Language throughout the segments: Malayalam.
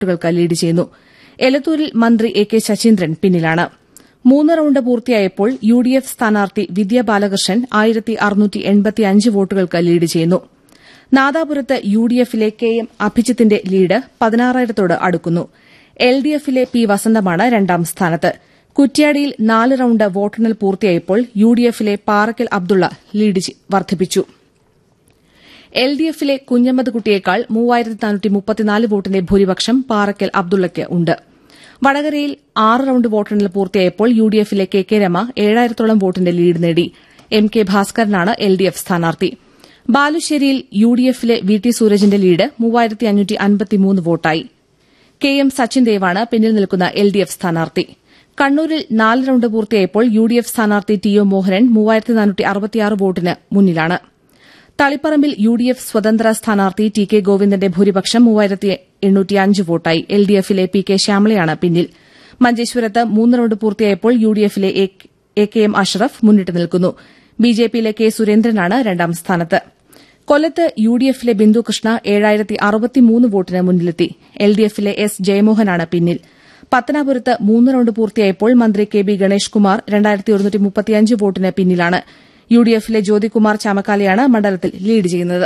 വോട്ടുകൾക്ക് ലീഡ് ചെയ്യുന്നു എലത്തൂരിൽ മന്ത്രി എ കെ ശശീന്ദ്രൻ പിന്നിലാണ് മൂന്ന് റൌണ്ട് പൂർത്തിയായപ്പോൾ യു ഡി എഫ് സ്ഥാനാർത്ഥി വിദ്യ ബാലകൃഷ്ണൻ ആയിരത്തി അറുന്നൂറ്റി എൺപത്തിയഞ്ച് വോട്ടുകൾക്ക് ലീഡ് ചെയ്യുന്നു നാദാപുരത്ത് യു ഡി എഫിലെ കെ എം അഭിജിത്തിന്റെ ലീഡ് പതിനാറായിരത്തോട് അടുക്കുന്നു എൽ ഡി എഫിലെ പി വസന്തമാണ് രണ്ടാം സ്ഥാനത്ത് കുറ്റ്യാടിയിൽ നാല് റൌണ്ട് വോട്ടെണ്ണൽ പൂർത്തിയായപ്പോൾ യു ഡി എഫിലെ പാറക്കൽ അബ്ദുള്ള ലീഡ് വർദ്ധിപ്പിച്ചു എൽ ഡി എഫിലെ കുഞ്ഞമ്മദ് കുട്ടിയേക്കാൾ മൂവായിരത്തി നാനൂറ്റി മുപ്പത്തിനാല് വോട്ടിന്റെ ഭൂരിപക്ഷം പാറക്കൽ അബ്ദുള്ളയ്ക്ക് ഉണ്ട് വടകരയിൽ ആറ് റൌണ്ട് വോട്ടെണ്ണൽ പൂർത്തിയായപ്പോൾ യു ഡി എഫിലെ കെ കെ രമ ഏഴായിരത്തോളം വോട്ടിന്റെ ലീഡ് നേടി എം കെ ഭാസ്കരനാണ് എൽ ഡി എഫ് സ്ഥാനാർത്ഥി ബാലുശ്ശേരിയിൽ യു ഡി എഫിലെ വി ടി സൂരജിന്റെ ലീഡ് മൂവായിരത്തി അഞ്ഞൂറ്റി അൻപത്തിമൂന്ന് വോട്ടായി കെ എം സച്ചിൻ ദേവാണ് പിന്നിൽ നിൽക്കുന്ന എൽ ഡി എഫ് സ്ഥാനാർത്ഥി കണ്ണൂരിൽ നാല് റൌണ്ട് പൂർത്തിയായപ്പോൾ യു ഡി എഫ് സ്ഥാനാർത്ഥി ടി ഒ മോഹനൻ മൂവായിരത്തി നാനൂറ്റി അറുപത്തിയാറ് വോട്ടിന് മുന്നിലാണ് തളിപ്പറമ്പിൽ യു ഡി എഫ് സ്വതന്ത്ര സ്ഥാനാർത്ഥി ടി കെ ഗോവിന്ദന്റെ ഭൂരിപക്ഷം മൂവായിരത്തി എണ്ണൂറ്റിയഞ്ച് വോട്ടായി എൽ ഡി എഫിലെ പി കെ ശ്യാമളയാണ് പിന്നിൽ മഞ്ചേശ്വരത്ത് മൂന്ന് റൌണ്ട് പൂർത്തിയായപ്പോൾ യു ഡി എഫിലെ എ കെ എം അഷ്റഫ് മുന്നിട്ട് നിൽക്കുന്നു ബി ജെ പിയിലെ കെ സുരേന്ദ്രനാണ് രണ്ടാം സ്ഥാനത്ത് കൊല്ലത്ത് യു ഡി എഫിലെ ബിന്ദുകൃഷ്ണ ഏഴായിരത്തി അറുപത്തിമൂന്ന് വോട്ടിന് മുന്നിലെത്തി എൽ ഡി എഫിലെ എസ് ജയമോഹനാണ് പിന്നിൽ പത്തനാപുരത്ത് മൂന്ന് റൌണ്ട് പൂർത്തിയായപ്പോൾ മന്ത്രി കെ ബി ഗണേഷ് കുമാർ രണ്ടായിരത്തി ഒരുന്നൂറ്റി മുപ്പത്തിയഞ്ച് വോട്ടിന് പിന്നിലാണ് യു ഡി എഫിലെ ജ്യോതികുമാർ ചാമക്കാലയാണ് മണ്ഡലത്തിൽ ലീഡ് ചെയ്യുന്നത്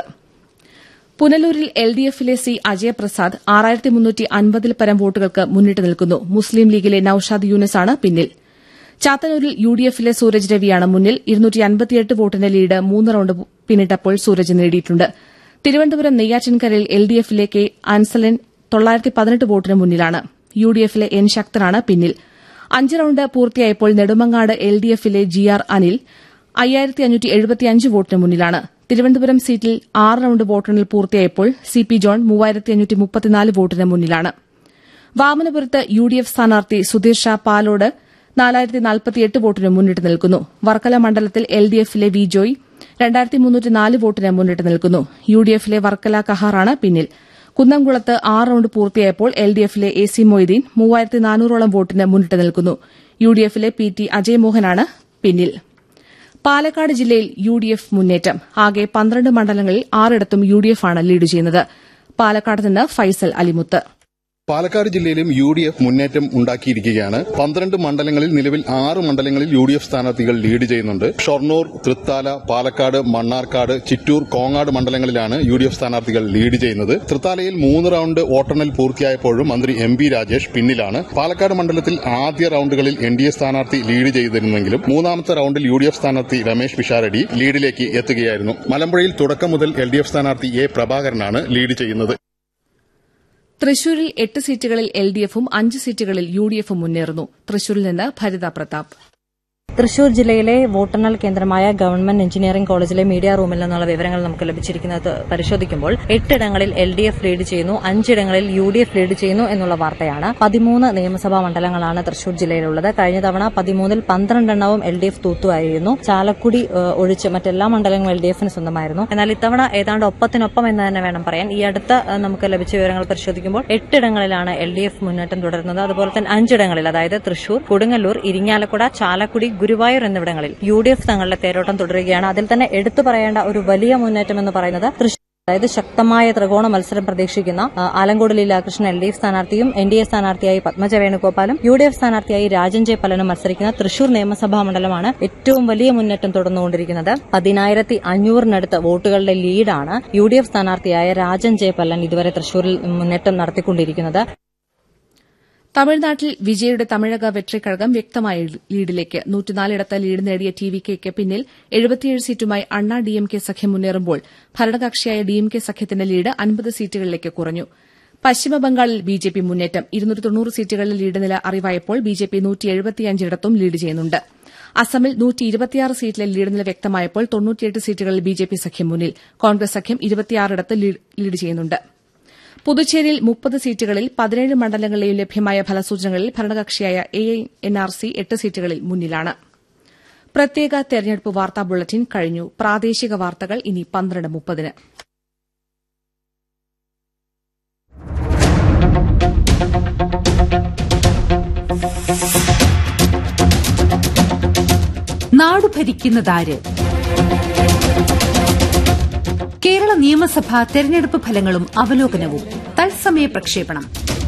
പുനലൂരിൽ എൽ ഡി എഫിലെ സി അജയപ്രസാദ് ആറായിരത്തി മുന്നൂറ്റി അൻപതിൽ പരം വോട്ടുകൾക്ക് മുന്നിട്ട് നിൽക്കുന്നു മുസ്ലിം ലീഗിലെ നൌഷാദ് യൂനിസാണ് പിന്നിൽ ചാത്തന്നൂരിൽ യു ഡി എഫിലെ സൂരജ് രവിയാണ് മുന്നിൽ ഇരുന്നൂറ്റി അൻപത്തിയെട്ട് വോട്ടിന്റെ ലീഡ് മൂന്ന് റൌണ്ട് പിന്നിട്ടപ്പോൾ സൂരജ് നേടിയിട്ടുണ്ട് തിരുവനന്തപുരം നെയ്യാറ്റിൻകരയിൽ എൽ ഡി എഫിലെ കെ അൻസലൻ തൊള്ളായിരത്തി പതിനെട്ട് വോട്ടിന് മുന്നിലാണ് യു ഡി എഫിലെ എൻ ശക്തനാണ് പിന്നിൽ അഞ്ച് റൌണ്ട് പൂർത്തിയായപ്പോൾ നെടുമങ്ങാട് എൽ ഡി എഫിലെ ജി ആർ അനിൽ അയ്യായിരത്തി അഞ്ഞൂറ്റി എഴുപത്തിയഞ്ച് വോട്ടിന് മുന്നിലാണ് തിരുവനന്തപുരം സീറ്റിൽ ആറ് റൌണ്ട് വോട്ടെണ്ണൽ പൂർത്തിയായപ്പോൾ സി പി ജോൺ മൂവായിരത്തി അഞ്ഞൂറ്റി മുപ്പത്തിനാല് വോട്ടിന് മുന്നിലാണ് വാമനപുരത്ത് യു ഡി എഫ് സ്ഥാനാർത്ഥി സുധീർ ഷാ പാലോട് നാലായിരത്തി നാൽപ്പത്തിയെട്ട് വോട്ടിന് മുന്നിട്ട് നിൽക്കുന്നു വർക്കല മണ്ഡലത്തിൽ എൽ ഡി എഫിലെ വി ജോയ് രണ്ടായിരത്തി മുന്നൂറ്റി നാല് വോട്ടിന് മുന്നിട്ട് നിൽക്കുന്നു യു ഡി എഫിലെ വർക്കല കഹാറാണ് പിന്നിൽ കുന്നംകുളത്ത് ആറ് റൌണ്ട് പൂർത്തിയായപ്പോൾ എൽ ഡി എഫിലെ എ സി മൊയ്തീൻ മൂവായിരത്തി നാനൂറോളം വോട്ടിന് മുന്നിട്ട് നിൽക്കുന്നു യു ഡി എഫിലെ പി ടി അജയ് മോഹനാണ് പിന്നിൽ പാലക്കാട് ജില്ലയിൽ യു ഡി എഫ് മുന്നേറ്റം ആകെ പന്ത്രണ്ട് മണ്ഡലങ്ങളിൽ ആറിടത്തും യു ഡി എഫ് ആണ് ലീഡ് ചെയ്യുന്നത് പാലക്കാട് നിന്ന് ഫൈസൽ അലിമുത്ത് പാലക്കാട് ജില്ലയിലും യു ഡി എഫ് മുന്നേറ്റം ഉണ്ടാക്കിയിരിക്കുകയാണ് പന്ത്രണ്ട് മണ്ഡലങ്ങളിൽ നിലവിൽ ആറ് മണ്ഡലങ്ങളിൽ യു ഡി എഫ് സ്ഥാനാർത്ഥികൾ ലീഡ് ചെയ്യുന്നുണ്ട് ഷൊർണൂർ തൃത്താല പാലക്കാട് മണ്ണാർക്കാട് ചിറ്റൂർ കോങ്ങാട് മണ്ഡലങ്ങളിലാണ് യു ഡി എഫ് സ്ഥാനാർത്ഥികൾ ലീഡ് ചെയ്യുന്നത് തൃത്താലയിൽ മൂന്ന് റൌണ്ട് വോട്ടെണ്ണൽ പൂർത്തിയായപ്പോഴും മന്ത്രി എം ബി രാജേഷ് പിന്നിലാണ് പാലക്കാട് മണ്ഡലത്തിൽ ആദ്യ റൌണ്ടുകളിൽ എൻ ഡി എ സ്ഥാനാർത്ഥി ലീഡ് ചെയ്തിരുന്നെങ്കിലും മൂന്നാമത്തെ റൌണ്ടിൽ യു ഡി എഫ് സ്ഥാനാർത്ഥി രമേശ് പിഷാരടി ലീഡിലേക്ക് എത്തുകയായിരുന്നു മലമ്പുഴയിൽ തുടക്കം മുതൽ എൽ ഡി എഫ് സ്ഥാനാർത്ഥി എ പ്രഭാകരനാണ് ലീഡ് ചെയ്യുന്നത് തൃശൂരിൽ എട്ട് സീറ്റുകളിൽ എൽ ഡി എഫും അഞ്ച് സീറ്റുകളിൽ യു ഡി എഫും മുന്നേറുന്നു തൃശൂരിൽ നിന്ന് ഭരിത പ്രതാപ് തൃശൂർ ജില്ലയിലെ വോട്ടെണ്ണൽ കേന്ദ്രമായ ഗവൺമെന്റ് എഞ്ചിനീയറിംഗ് കോളേജിലെ മീഡിയ റൂമിൽ നിന്നുള്ള വിവരങ്ങൾ നമുക്ക് ലഭിച്ചിരിക്കുന്നത് പരിശോധിക്കുമ്പോൾ എട്ടിടങ്ങളിൽ എൽ ഡി എഫ് ലീഡ് ചെയ്യുന്നു അഞ്ചിടങ്ങളിൽ യു ഡി എഫ് ലീഡ് ചെയ്യുന്നു എന്നുള്ള വാർത്തയാണ് പതിമൂന്ന് നിയമസഭാ മണ്ഡലങ്ങളാണ് തൃശൂർ ജില്ലയിലുള്ളത് കഴിഞ്ഞ തവണ പതിമൂന്നിൽ പന്ത്രണ്ടെണ്ണവും എൽ ഡി എഫ് തൂത്തുവായിരുന്നു ചാലക്കുടി ഏഹ്, ഒഴിച്ച് മറ്റെല്ലാ മണ്ഡലങ്ങളും എൽ ഡി എഫിന് സ്വന്തമായിരുന്നു എന്നാൽ ഇത്തവണ ഏതാണ്ട് ഒപ്പത്തിനൊപ്പം എന്ന് തന്നെ വേണം പറയാൻ ഈ അടുത്ത ഏഹ്, നമുക്ക് ലഭിച്ച വിവരങ്ങൾ പരിശോധിക്കുമ്പോൾ എട്ടിടങ്ങളിലാണ് എൽ ഡി എഫ് മുന്നേറ്റം തുടരുന്നത് അതുപോലെ തന്നെ അഞ്ചിടങ്ങളിൽ അതായത് തൃശൂർ കൊടുങ്ങല്ലൂർ ഇരിങ്ങാലക്കുട ചാലക്കുടി ഗുരുവായൂർ എന്നിവിടങ്ങളിൽ യു ഡി എഫ് തങ്ങളുടെ തേരോട്ടം തുടരുകയാണ് അതിൽ തന്നെ എടുത്തു പറയേണ്ട ഒരു വലിയ മുന്നേറ്റം എന്ന് പറയുന്നത് തൃശൂർ അതായത് ശക്തമായ ത്രികോണ മത്സരം പ്രതീക്ഷിക്കുന്ന ആ, Alankode Leelakrishnan L D F സ്ഥാനാർത്ഥിയും എൻ ഡി എ സ്ഥാനാർത്ഥിയായി പത്മജ വേണുഗോപാലും യു ഡി എഫ് സ്ഥാനാർത്ഥിയായി രാജൻ ജെ പലനും മത്സരിക്കുന്ന തൃശൂർ നിയമസഭാ മണ്ഡലമാണ് ഏറ്റവും വലിയ മുന്നേറ്റം തുടർന്നുകൊണ്ടിരിക്കുന്നത് പതിനായിരത്തി അഞ്ഞൂറിനടുത്ത് വോട്ടുകളുടെ ലീഡാണ് യു ഡി എഫ് സ്ഥാനാർത്ഥിയായ രാജൻ ജെ പല്ലൻ ഇതുവരെ തൃശൂരിൽ മുന്നേറ്റം നടത്തിക്കൊണ്ടിരിക്കുന്നത് തമിഴ്നാട്ടിൽ വിജയുടെ തമിഴക വെട്രിക്കഴകം വ്യക്തമായ ലീഡിലേക്ക് നൂറ്റിനാലിടത്ത് ലീഡ് നേടിയ ടി വി കെക്ക് പിന്നിൽ എഴുപത്തിയേഴ് സീറ്റുമായി അണ്ണാ ഡി എം കെ സഖ്യം മുന്നേറുമ്പോൾ ഭരണകക്ഷിയായ ഡി എം കെ സഖ്യത്തിന്റെ ലീഡ് അൻപത് സീറ്റുകളിലേക്ക് കുറഞ്ഞു പശ്ചിമബംഗാളിൽ ബി ജെ പി മുന്നേറ്റം ഇരുന്നൂറ്റി തൊണ്ണൂറ് സീറ്റുകളിൽ ലീഡ് നില അറിവായപ്പോൾ ബി ജെ പി നൂറ്റി എഴുപത്തിയഞ്ചിടത്തും ലീഡ് ചെയ്യുന്നുണ്ട് അസമിൽ നൂറ്റി ഇരുപത്തിയാറ് സീറ്റിലെ ലീഡ് നില വ്യക്തമായപ്പോൾ തൊണ്ണൂറ്റിയെട്ട് സീറ്റുകളിൽ ബി ജെ പി സഖ്യം മുന്നിൽ കോൺഗ്രസ് സഖ്യം ഇരുപത്തിയാറിടത്ത് ലീഡ് ചെയ്യുന്നുണ്ട് പുതുച്ചേരിയിൽ മുപ്പത് സീറ്റുകളിൽ പതിനേഴ് മണ്ഡലങ്ങളിലെയും ലഭ്യമായ ഫലസൂചനകളിൽ ഭരണകക്ഷിയായ എ എൻ ആർ സി എട്ട് സീറ്റുകളിൽ മുന്നിലാണ് പ്രത്യേക തെരഞ്ഞെടുപ്പ് വാർത്താ ബുള്ളറ്റിൻ കഴിഞ്ഞു പ്രാദേശിക വാർത്തകൾ ഇനി പന്ത്രണ്ട് മുപ്പതിന് നാടു ഭരിക്കുന്നതാര് കേരള നിയമസഭാ തെരഞ്ഞെടുപ്പ് ഫലങ്ങളും അവലോകനവും തത്സമയ പ്രക്ഷേപണം